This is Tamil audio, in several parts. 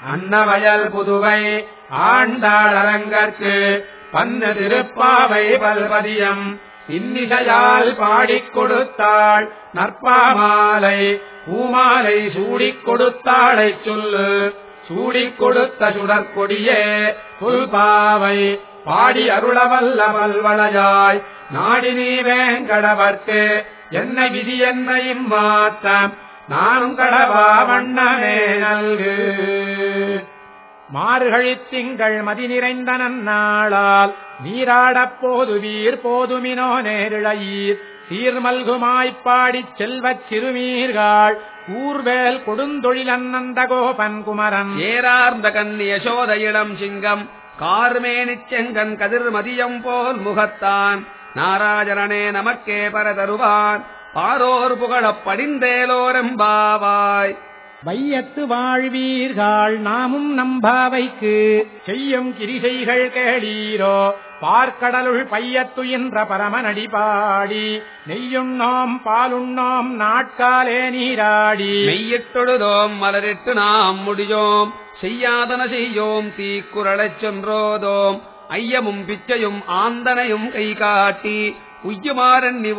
அன்னவயல் புதுவை ஆண்டாள் அரங்கற்கு பன்னு திருப்பாவை பல்பதியம் இன்னிசையால் பாடிக் கொடுத்தாள் நற்பாமாலை பூமாலை சூடிக் கொடுத்தாளைச் சொல்லு சூடிக் கொடுத்த சுடற்கொடியே புல்பாவை பாடி அருளவல்ல பல்வளையாய் நாடி நீ வேங்கடவர்க்கு என்ன விதி என்னையும் மாத்தம் நானும் கடவா வண்ணமே நல்கு மார்கழித் திங்கள் மதி நிறைந்த நன்னாளால் நீராடப் போதுவீர் போதுமினோ நேரிழையீர் சீர்மல்குமாய்ப்பாடிச் செல்வச் சிறுமீர்கள் ஊர்வேல் கொடுந்தொழிலன்னந்த கோபன் குமரன் ஏறார்ந்த கண்ணி யசோத இளம் சிங்கம் கார்மேனிச் செங்கன் கதிர் மதியம் போல் முகத்தான் நாராஜனே நமக்கே பரதருவான் பாரோர் புகழப் படிந்தேலோரெம்பாவாய் வையத்து வாழ்வீர்கள் நாமும் நம்பாவைக்கு செய்யும் கிரிசைகள் கேளீரோ பார்க்கடலுள் பையத்துயின்ற பரமனடி பாடி நெய்யுண்ணோம் பாலுண்ணோம் நாட்காலே நீராடி மெய்யிட்டொழுதோம் மலரிட்டு நாம் முடியோம் செய்யாதன செய்யோம் தீக்குறளைச் சென்றோதோம் ஐயமும் பிச்சையும் ஆந்தனையும் கை காட்டி உய்யுமாறன்னி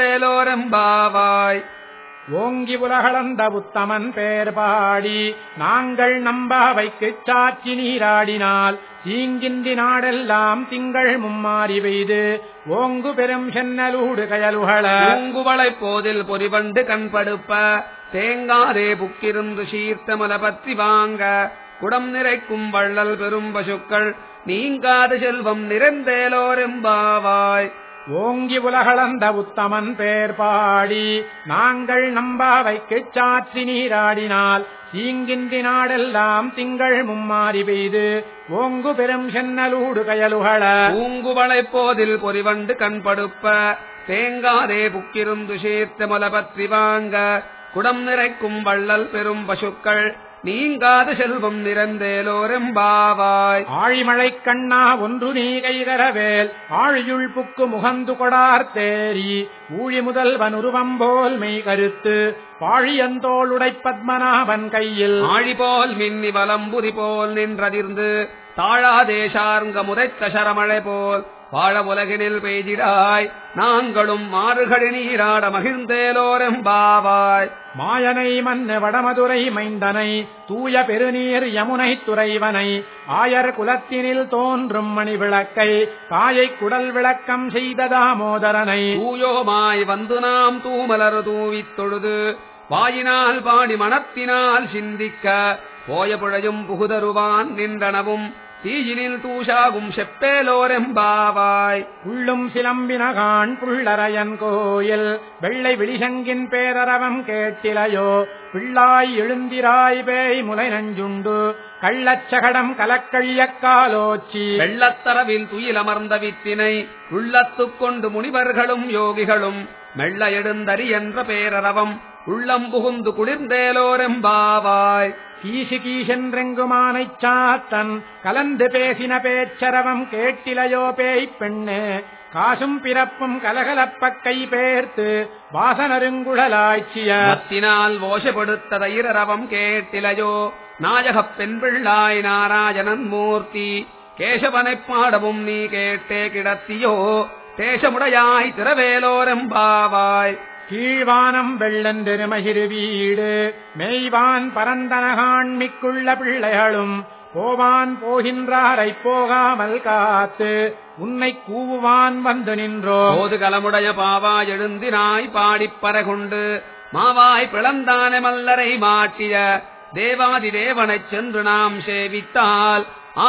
உகந்தேலோரெம்பாவாய் ஓங்கி உலகளந்த உத்தமன் பேர் பாடி நாங்கள் நம்பாவைக்குச் சாட்சி நீராடினால் தீங்கின்றி நாடெல்லாம் திங்கள் மும்மாறி பெய்து ஓங்கு பெரும் சென்னலூடு கயலுகள பூங்குவளை போதில் பொறிவண்டு கண்படுப்ப தேங்காதே புக்கிருந்து சீர்த்தமல பற்றி வாங்க குடம் நிறைக்கும் வள்ளல் பெரும் பசுக்கள் நீங்காத செல்வம் நிறைந்தேலோரெம்பாவாய் ஓங்கி உலகளந்த உத்தமன் பேர் பாடி நாங்கள் நம்பாவைக்குச் சாட்சி நீராடினால் தீங்கின்றி நாடெல்லாம் திங்கள் மும்மாறி பெய்து ஓங்கு பெரும் சென்னலூடு கயலுகள பூங்குவளை போதில் பொறிவண்டு கண்படுப்ப தேங்காதே புக்கிருந்து சீர்த்தமல பற்றி வாங்க குடம் நிறைக்கும் வள்ளல் பெரும் பசுக்கள் நீங்காத செல்வம் நிறந்தேலோரெம்பாவாய் ஆழிமழைக் கண்ணா ஒன்று நீ கைதரவேல் ஆழியுள் புக்கு முகந்து கொடார் தேரி ஊழி முதல்வன் உருவம் போல் மெய் கருத்து பாழியந்தோளுடை பத்மநாபன் கையில் ஆழி போல் மின்னி வலம்புரி போல் நின்றதிர்ந்து தாழாதேசார்ங்க முறைத்த சரமழை போல் வாழ உலகினில் பெய்திடாய் நாங்களும் மாறுகழி நீராட மகிழ்ந்தேலோரெம்பாவாய் மாயனை மன்னு வடமதுரை மைந்தனை தூய பெருநீர் யமுனை துறைவனை ஆயர் குலத்தினில் தோன்றும் மணி விளக்கை தாயை குடல் விளக்கம் செய்த தாமோதரனை தூயோமாய் வந்து நாம் தூமலர் தூவித் தொழுது வாயினால் பாடி மனத்தினால் சிந்திக்க போய புழையும் புகுதருவான் நின்றனவும் தீயினில் தூஷாகும் செப்பேலோரெம்பாவாய் உள்ளும் சிலம்பினகான் புள்ளரையன் கோயில் வெள்ளை விழிசங்கின் பேரரவம் கேட்டிலையோ பிள்ளாய் எழுந்திராய் பேய் முலை நஞ்சுண்டு கள்ளச்சகடம் கலக்கழியக் காலோச்சி வெள்ளத்தரவில் துயிலமர்ந்த வித்தினை உள்ளத்துக் கொண்டு முனிவர்களும் யோகிகளும் மெல்ல எழுந்தரி என்ற பேரரவம் உள்ளம் புகுந்து குளிர்ந்தேலோரெம்பாவாய் கீசு கீசென்றெங்குமானைச் சாத்தன் கலந்து பேசின பேச்சரவம் கேட்டிலையோ பேய்ப் பெண்ணே காசும் பிறப்பும் கலகலப்பக் கை பேர்த்து வாசனருங்குழலாய்ச்சிய மத்தினால் ஓஷப்படுத்த தைரரவம் கேட்டிலையோ நாயகப் பெண் பிள்ளாய் நாராயணன் மூர்த்தி கேசவனைப் பாடவும் நீ கேட்டே கிடத்தியோ தேசமுடையாய் திரவேலோரெம்பாவாய் கீழ்வானம் வெள்ளந்தெருமகிரு வீடு மெய்வான் பரந்தனகாண்மிக்குள்ள பிள்ளைகளும் போவான் போகின்றாரைப் போகாமல் காத்து உன்னை கூவுவான் வந்து நின்றோ போது கலமுடைய பாவாய் எழுந்தினாய் பாடிப் பரகுண்டு மாவாய் பிளந்தான மல்லரை மாட்டிய தேவாதி தேவனைச் சென்று நாம் சேவித்தால்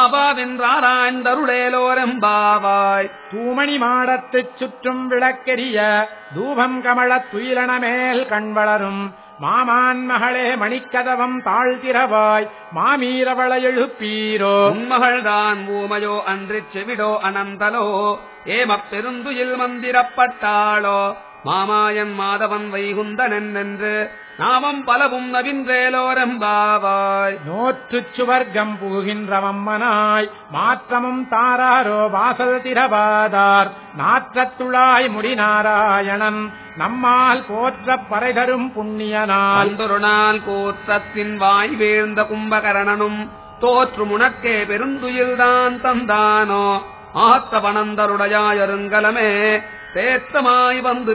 ஆபாவென்றாராய்ந்தருளேலோரெம்பாவாய் தூமணி மாடத்துச் சுற்றும் விளக்கெரிய தூபம் கமலத் துயிலனமேல் கண் வளரும் மாமான் மகளே மணிக்கதவம் தாழ்த்திரவாய் மாமீரவள எழுப்பீரோ உன்மகள்தான் ஊமையோ அன்றிச் செவிடோ அனந்தலோ ஏமப் பெருந்துயில் மந்திரப்பட்டாளோ மாமாயன் மாதவன் வைகுந்தனன் என்று நாமம் பலவும் நவின்றேலோரெம்பாவாய் நோற்றுச் சுவர்க்கம் புகுகின்றவம்மனாய் மாற்றமும் தாராரோ வாசல் திரவாதார் நாற்றத்துழாய் முடி நாராயணன் நம்மால் போற்றப் பறைதரும் புண்ணியனால் அந்தொரு நாள் கூற்றத்தின் வாய் வீழ்ந்த கும்பகரணனும் தோற்று முனக்கே பெருந்துயில்தான் தந்தானோ ஆத்த பணந்தருடையாயருங்கலமே தேத்தமாய் வந்து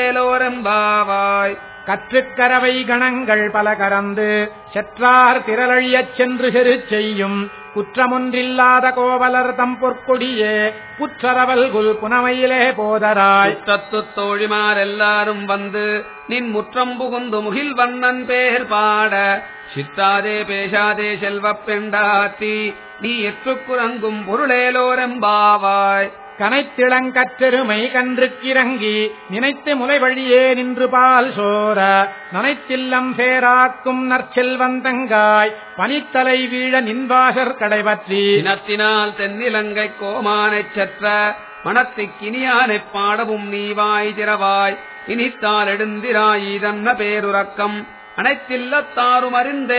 திரவேலோரெம்பாவாய் கற்றுக்கரவை கணங்கள் பல கறந்து செற்றார் திரளழியச் சென்று செரு செய்யும் குற்றமொன்றில்லாத கோவலர் தம் பொற்கொடியே புற்றரவல் குல் புனமையிலே போதராய் முற்றத்து தோழிமார் எல்லாரும் வந்து நின் முற்றம் புகுந்து முகில் வண்ணன் பேர் பாட சித்தாதே பேசாதே செல்வப் பெண்டாத்தி நீ எற்றுக்குறங்கும் பொருளேலோரெம்பாவாய் கனைத்திளங்கற்றெருமை கன்றுக்கிறங்கி நினைத்து முலை வழியே நின்று பால் சோர நனைத்தில்லம் சேராக்கும் நற்செல்வந்தங்காய் பனித்தலை வீழ நின்வாசர் கடைபற்றி இனத்தினால் தென்னிலங்கை கோமானைச் செற்ற மனத்திக் கினியானைப் பாடவும் நீவாய் திரவாய் இனித்தால் எடுந்திராய் இதன்ன பேருறக்கம் அனைத்தில்லத்தாரும்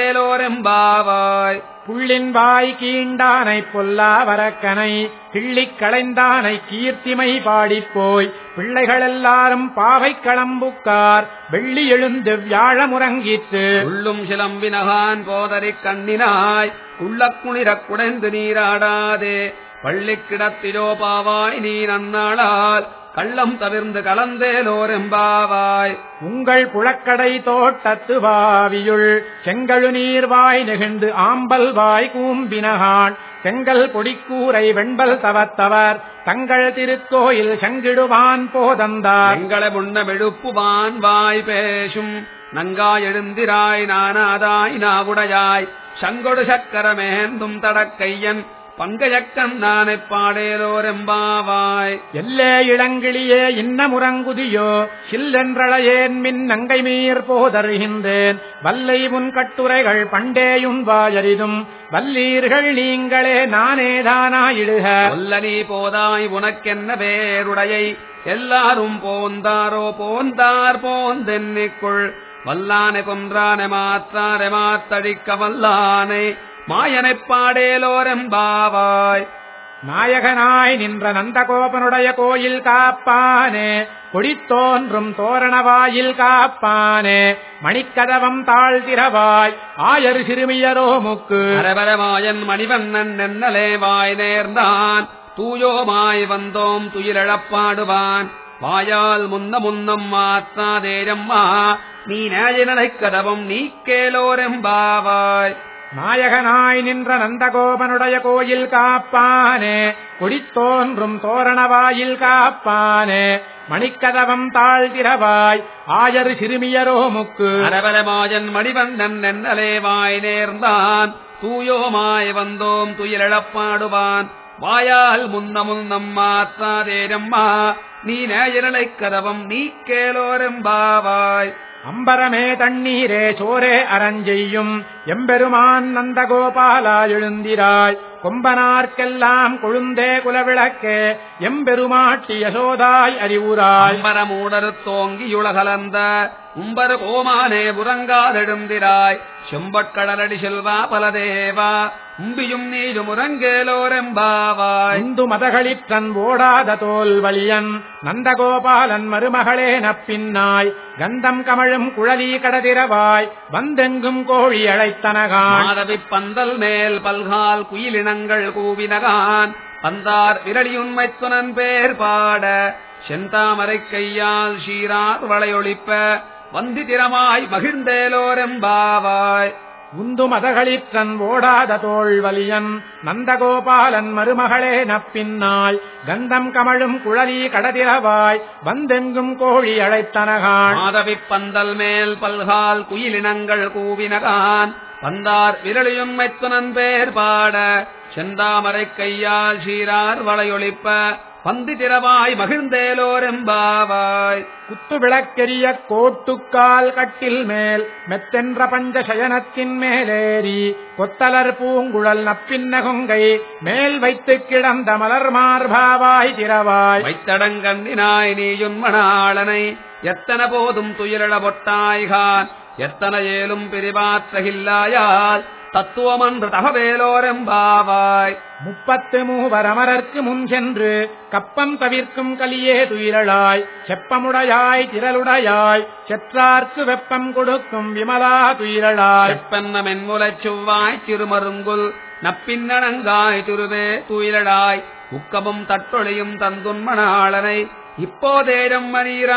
அறிந்தேலோரெம்பாவாய் புள்ளின் வாய் கீண்டானை பொல்லா வரக்கனை கிள்ளிக் களைந்தானை கீர்த்திமை பாடிப்போய் பிள்ளைகளெல்லாரும் பாவை களம்புக்கார் வெள்ளி எழுந்து வியாழமுறங்கிற்று உள்ளும் சிலம்பினகான் போதரிக் கண்ணினாய் உள்ளக் குளிரக் குடைந்து நீராடாதே பள்ளிக் கிடத்திலோ பாவாய் நீ நன்னாளால் கள்ளம் தவிர்ந்து கலந்தேலோரெம்பாவாய் உங்கள் புழக்கடை தோட்டத்து வாவியுள் செங்கழு நீர்வாய் நெகிழ்ந்து ஆம்பல் வாய் கூம்பினகான் செங்கல் பொடிக்கூரை வெண்பல் தவத்தவர் தங்கள் திருக்கோயில் செங்கிடுவான் போதந்தார் எங்களை முன்ன வெளுப்புவான் வாய் பேசும் நங்காய் எழுந்திராய் நானாதாய் நாவுடையாய் சங்கொடு சக்கரமேந்தும் தடக்கையன் பங்கஜக்கன் நானைப் பாடேலோரெம்பாவாய் எல்லே இளங்கிளியே இன்ன முறங்குதியோ சில்லென்றழையேன் மின் நங்கை மீர் போதருகின்றேன் வல்லை முன் கட்டுரைகள் பண்டேயும் வாயரிதும் வல்லீர்கள் நீங்களே நானேதானாயிடுக சொல்ல நீ போதாய் உனக்கென்ன பேருடையை எல்லாரும் போந்தாரோ போந்தார் போந்தென்னிக்குள் வல்லானை கொன்றானை மாற்றாரை மாத்தடிக்க வல்லானை மாயனைப் பாடேலோரெம்பாவாய் நாயகனாய் நின்ற நந்தகோபனுடைய கோயில் காப்பானே கொடித்தோன்றும் தோரணவாயில் காப்பானே மணிக்கதவம் தாழ்த்திரவாய் ஆயர் சிறுமியரோ முக்கு அரவரமாயன் மணிவண்ணன் நென்னலே வாய் நேர்ந்தான் தூயோமாய் வந்தோம் துயிலழப்பாடுவான் வாயால் முன்ன முன்னம் மாத்தாதேரம்மா நீ நேயனனைக் கதவம் நீக்கேலோரெம்பாவாய் நாயகனாய் நின்ற நந்தகோபனுடைய கோயில் காப்பானே கொடித்தோன்றும் தோரணவாயில் காப்பானே மணிக்கதவம் தாழ்த்திரவாய் ஆயர் சிறுமியரோ முக்கு அரவரமாயன் மணிவண்ணன் நென்னலே வாய் நேர்ந்தான் தூயோமாய் வந்தோம் துயிலழப்பாடுவான் வாயால் முன்ன முன்னம் மாத்தாதேரம்மா நீ நேயனனைக் கதவம் நீக்கேலோரெம்பாவாய் அம்பரமே தண்ணீரே சோரே அரஞ்செய்யும் எம்பெருமான் நந்தகோபாலா எழுந்திராய் கொம்பனார்க்கெல்லாம் கொழுந்தே குலவிளக்கே எம்பெருமாட்டி யசோதாய் அறிவுராய் அம்பரமூடரு தோங்கியுலகலந்த உம்பரு கோமானே புறங்காதெழுந்திராய் செம்பட்கடலடி செல்வா பலதேவா உம்பியும் நீரும் உறங்கேலோரெம்பாவாய் இந்து மதகளிற்றன் ஓடாத தோல் வலியன் நந்தகோபாலன் மருமகளே நப்பின்னாய் கந்தம் கமழும் குழலி கடதிரவாய் வந்தெங்கும் கோழி அழைத்தனகான் மாதவி பந்தல் மேல் பல்கால் குயிலினங்கள் கூவினகான் பந்தார் விரலியுண்மை துணன் பேர் பாட செந்தாமரை கையால் ஷீரார் வளையொழிப்ப வந்தி திறமாய் மகிழ்ந்தேலோரெம்பாவாய் உந்து மதகளிற்றன் ஓடாத தோள் வலியன் நந்தகோபாலன் மருமகளே நப்பின்னாய் கந்தம் கமழும் குழலி கடதிரவாய் வந்தெங்கும் கோழி அழைத்தனகான் மாதவி பந்தல் மேல் பல்கால் குயிலினங்கள் கூவினகான் பந்தார் விரலியுண்மை துணன் பேர் பாட செந்தாமரை கையால் ஷீரார் வளையொழிப்ப பந்தி திறவாய் மகிழ்ந்தேலோரெம்பாவாய் குத்து விளக்கெரிய கோட்டுக்கால் கட்டில் மேல் மெத்தென்ற பஞ்ச சயனத்தின் மேலேறி கொத்தலர் பூங்குழல் நப்பின்ன கொங்கை மேல் வைத்து கிடந்த மலர் மார்பாவாய் திரவாய் வைத்தடங்கண்ணினாய் நீயுன் மணாளனை எத்தன போதும் துயிலழ பொட்டாய்கான் எத்தன ஏலும் பிரிவாற்றகில்லாயால் தத்துவமன்று தகவேலோரெம்பாவாய் முப்பத்து மூவர் அமரர்க்கு முன் சென்று கப்பம் தவிர்க்கும் கலியே துயிரளாய் செப்பமுடையாய் திரளுடையாய் செற்றார்க்கு வெப்பம் கொடுக்கும் விமலா துயிரளாய் செப்பன்ன மென்முலைச் செவ்வாய் திருமருங்குல் நப்பின்னணங்காய் திருவே துயிலடாய் உக்கமும் தட்டொழியும் தந்துன்மணாளனை இப்போதேரம்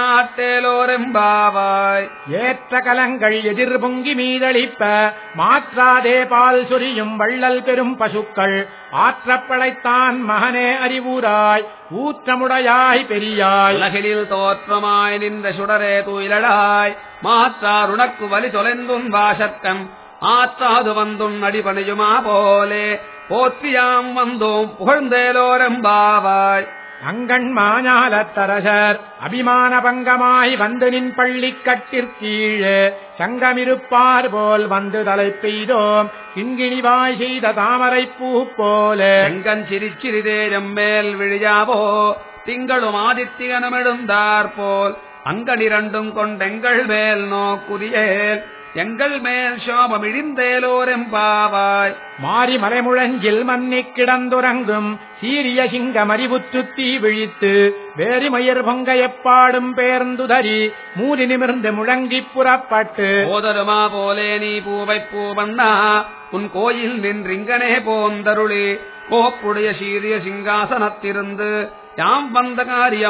மணீராட்டேலோரெம்பாவாய் ஏற்ற கலங்கள் எதிர் பொங்கி மீதளிப்ப மாற்றாதே பால் சொரியும் வள்ளல் பெரும் பசுக்கள் ஆற்றப்படைத்தான் மகனே அறிவுராய் ஊற்றமுடையாய் பெரியாய் உலகிலில் தோற்றமாய் நின்ற சுடரே துயிலடாய் மாற்றார் உனக்கு வலி தொலைந்துன் வாசற்கண் ஆற்றாது வந்துன் அடிபணியுமா போலே போற்றியாம் வந்தோம் புகழ்ந்தேலோரெம்பாவாய் அங்கண் மாஞாலத்தரசர் அபிமான பங்கமாய் வந்து நின் பள்ளி கட்டிற்கீழே சங்கமிருப்பார் போல் வந்து தலை பெய்தோம் கிண்கிணிவாய் செய்த தாமரை பூ போல செங்கன் சிரிச்சிறிதேரம் மேல் விழியாவோ திங்களும் ஆதித்யனும் எழுந்தார் போல் அங்கனிரண்டும் கொண்டெங்கள் மேல் நோக்குரியேல் எங்கள் மேல் சோபம் இழிந்தேலோரெம்பாவாய் மாறி மலைமுழஞ்சில் மன்னிக் கிடந்துறங்கும் சீரிய சிங்க மறிவுற்று தீ விழித்து வேரிமயிர் பொங்க எப்பாடும் பேர்ந்துதறி மூடி நிமிர்ந்து முழங்கிப் புறப்பட்டு போதருமா போலே நீ பூவை பூவண்ணா உன் கோயில் நின்றிங்கனே போந்தருளி கோப்புடைய சீரிய சிங்காசனத்திருந்து யாம் வந்த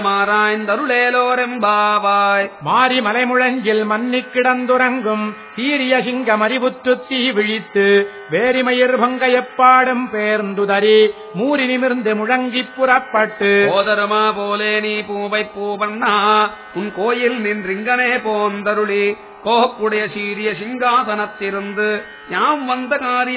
காரியமாராய்ந்தருளேலோரெம்பாவாய் மாறி மலைமுழஞ்சில் மன்னிக் கிடந்துறங்கும் சீரிய சிங்க மறிவுற்று தீ விழித்து வேரிமயிர் பொங்க எப்பாடும் பேர்ந்துதறி மூடி நிமிர்ந்து முழங்கிப் புறப்பட்டு போதருமா போலே நீ பூவை பூவண்ணா உன் கோயில் நின்றிங்கனே போந்தருளி கோப்புடைய சீரிய சிங்காசனத்திருந்து யாம் வந்த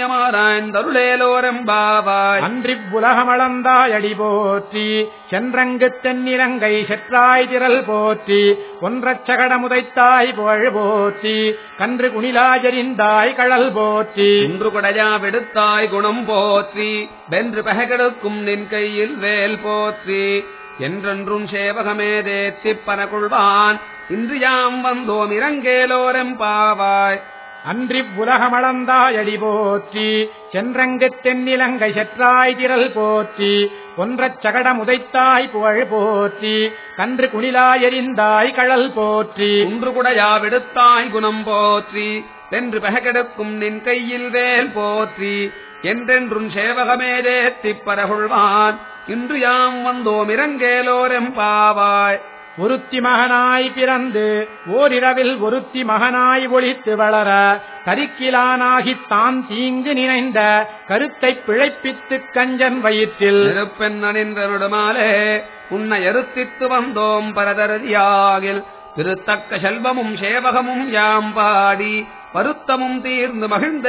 காரியமாராய்ந்தருளேலோரெம்பாவாய் அன்றிவ்வுலகமளந்தாய் அடி போற்றி சென்றங்கு தென்னிலங்கை செற்றாய் திரள் போற்றி ஒன்றச் சகடமுதைத்தாய் புகழ் போற்றி கன்று குணிலாஜரிந்தாய் கழல் போற்றி இன்று குடையா விடுத்தாய் குணம் போற்றி வென்று பககெடுக்கும் நின் கையில் வேல் போற்றி என்றென்றும் சேவகமே தேத்திப் பனகுள்வான் இன்று யாம் வந்தோம் இறங்கேலோரெம்பாவாய் அன்றிவ்வுலகமளந்தாய் அடி போற்றி சென்றங்கு தென்னிலங்கை செற்றாய் திரள் போற்றி ஒன்றச் சகடமுதைத்தாய் புகழ் போற்றி கன்று குணிலாயெறிந்தாய் கழல் போற்றி இன்று குடையா விடுத்தாய் குணம் போற்றி வென்று பககெடுக்கும் நின் கையில் வேல் போற்றி என்றென்றும் சேவகமே தேத்திப் பரகுள்வான் இன்று யாம் வந்தோம் இறங்கேலோரெம்பாவாய் ஒருத்தி மகனாய் பிறந்து ஓரிரவில் ஒருத்தி மகனாய் ஒளித்து வளர கரிக்கிலானாகித் தான் தீங்கு நினைந்த கருத்தைப் பிழைப்பித்துக் கஞ்சன் வயிற்றில் நெருப்பெண் அணிந்தருடுமாலே உன்னை எருத்தித்து வந்தோம் பரதரதியாகில் திருத்தக்க செல்வமும் சேவகமும் யாம் பாடி வருத்தமும் தீர்ந்து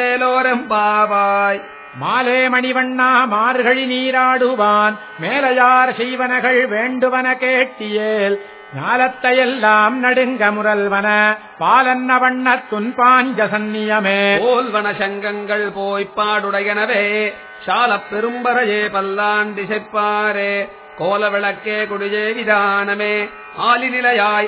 மகிழ்ந்தேலோரெம்பாவாய் மாலே மணிவண்ணா மார்கழி நீராடுவான் மேலையார் செய்வனகள் வேண்டுவன கேட்டியேல் ஞாலத்தையெல்லாம் நடுங்க முரல்வன பாலன்ன வண்ணத் துன்பாஞ்ச சந்நியமே போல்வன சங்கங்கள் போய்ப் பாடுடையனவே சாலப் பெரும்பரையே பல்லாண்டி செப்பாரே கோல விளக்கே குடியே விதானமே ஆலிநிலையாய்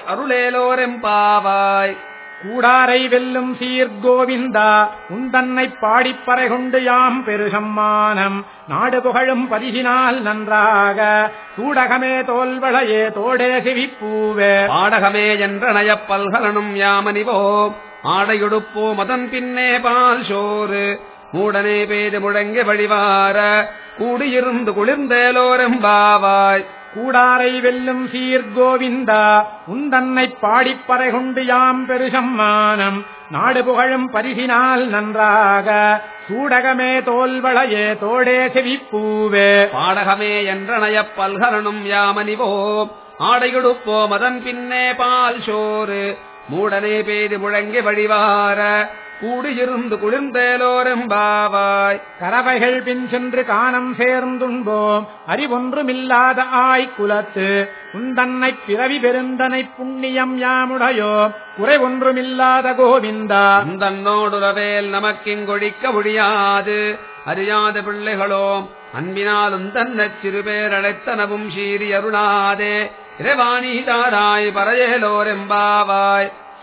அருளேலோரெம்பாவாய் கூடாரை வெல்லும் சீர்கோவிந்தா உந்தன்னைப் பாடிப்பறை கொண்டு யாம் பெருசம்மானம் நாடு புகழும் பரிசினால் நன்றாக சூடகமே தோல்வளையே தோடே செவிப்பூவே பாடகமே என்றனையப் பல்கலனும் யாமணிவோம் ஆடையுடுப்போம் அதன் பின்னே பால் சோறு மூடனே பேது முழங்கி வழிவார கூடியிருந்து குளிர்ந்தேலோரெம்பாவாய் கூடாரை வெல்லும் சீர்கோவிந்தா உந்தன்னைப் பாடிப்பறை கொண்டு யாம் பெருசம்மானம் நாடு புகழும் பரிசினால் நன்றாக சூடகமே தோல்வளையே தோடே செவிப்பூவே பாடகமே என்றனையப் பல்கலனும் யாமணிவோம் ஆடையுடுப்போம் அதன் பின்னே பால் சோறு மூடனே பேது முழங்கி வழிவார கூடியிருந்து குளிர்ந்தேலோரெம்பாவாய் கறவைகள் பின் சென்று காணம் சேர்ந்துண்போம் அறிவொன்றுமில்லாத ஆய் குலத்து உந்தன்னைப் பிறவி பெருந்தனை புண்ணியம் யாமுடையோ குறை ஒன்றுமில்லாத கோவிந்தா அந்தன்னோடுறவேல் நமக்கிங்கொழிக்க முடியாது அறியாத பிள்ளைகளோம் அன்பினாலும் தன்னச் சிறுபேரழைத்தனவும் சீரி அருளாதே இறைவாணி தாராய் பறையேலோரெம்பாவாய்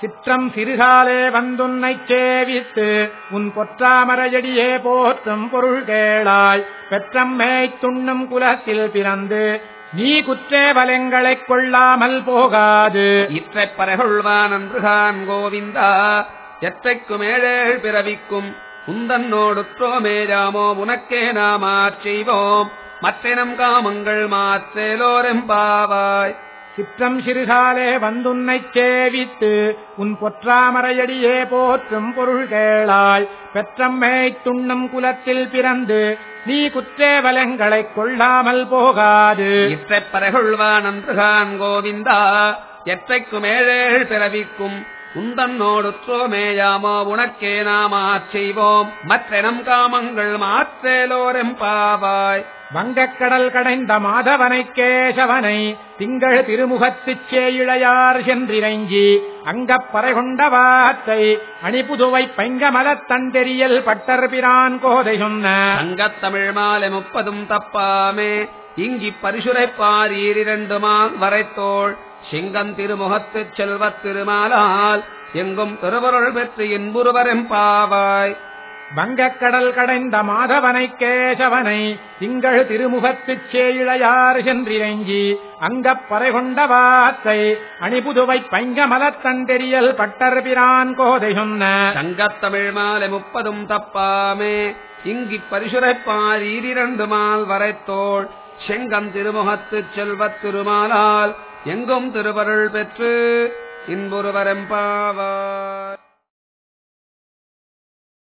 சிற்றம் சிறுகாலே வந்துன்னைச் சேவித்து உன் பொற்றாமரையடியே போற்றும் பொருள் கேளாய் பெற்றம் மேய்த்துண்ணும் குலத்தில் பிறந்து நீ குற்றேவலங்களைக் கொள்ளாமல் போகாது இற்றைப் பரகொள்வான் அன்றுகான் கோவிந்தா எற்றைக்கும் ஏழேழ் பிறவிக்கும் உந்தன்னோடுற்றோமே ராமோ உனக்கே நாமாச் செய்வோம் மற்றினம் காமங்கள் மாற்றேலோரெம்பாவாய் சிற்றம் சிறுகாலே வந்துன்னைச் சேவித்து உன் பொற்றாமரையடியே போற்றும் பொருள் கேளாய் பெற்றம் மேய்த்துண்ணும் குலத்தில் பிறந்து நீ குற்றேவலங்களைக் கொள்ளாமல் போகாது இற்றைப் பரகொள்வான் அன்றுகான் கோவிந்தா எற்றைக்கும் ஏழேழ் பிறவிக்கும் உந்தன்னோடுற்றோமேயாமோ உனக்கே நாமாச் செய்வோம் மற்றெனம் காமங்கள் மாற்றேலோரெம்பாவாய் வங்கக்கடல் கடைந்த மாதவனைக் கேசவனை திங்கள் திருமுகத்துச் சேயிழையார் சென்றிரஞ்சி அங்கப் பறைகொண்ட வாத்தை அணிபுதுவை பைங்கமலத் தண்டெறியல் பட்டர் பிரான் கோதை சொன்ன சங்கத்தமிழ் மாலை முப்பதும் தப்பாமே இங்கிப் பரிசுரைப்பார் ஈரிரண்டுமால் வரைத்தோள் சிங்கம் திருமுகத்துச் செல்வத் திருமாலால் எங்கும் திருவருள் பெற்று இன்புருவரெம்பாவாய் வங்கக்கடல் கடைந்த மாதவனைக் கேசவனை திங்கள் திருமுகத்துச் சேயிழையார் சென்றிரஞ்சி அங்கப் பறைகொண்ட வாத்தை அணிபுதுவை பைங்கமலத் தண்டெறியல் பட்டர் பிரான் கோதை சொன்ன சங்கத்தமிழ் மாலை முப்பதும் தப்பாமே இங்கிப் பரிசுரைப்பார் ஈரிரண்டுமால் வரைத்தோள் செங்கம் திருமுகத்துச் செல்வத் திருமாலால் எங்கும் திருவருள் பெற்று இன்புருவரெம்பாவாய்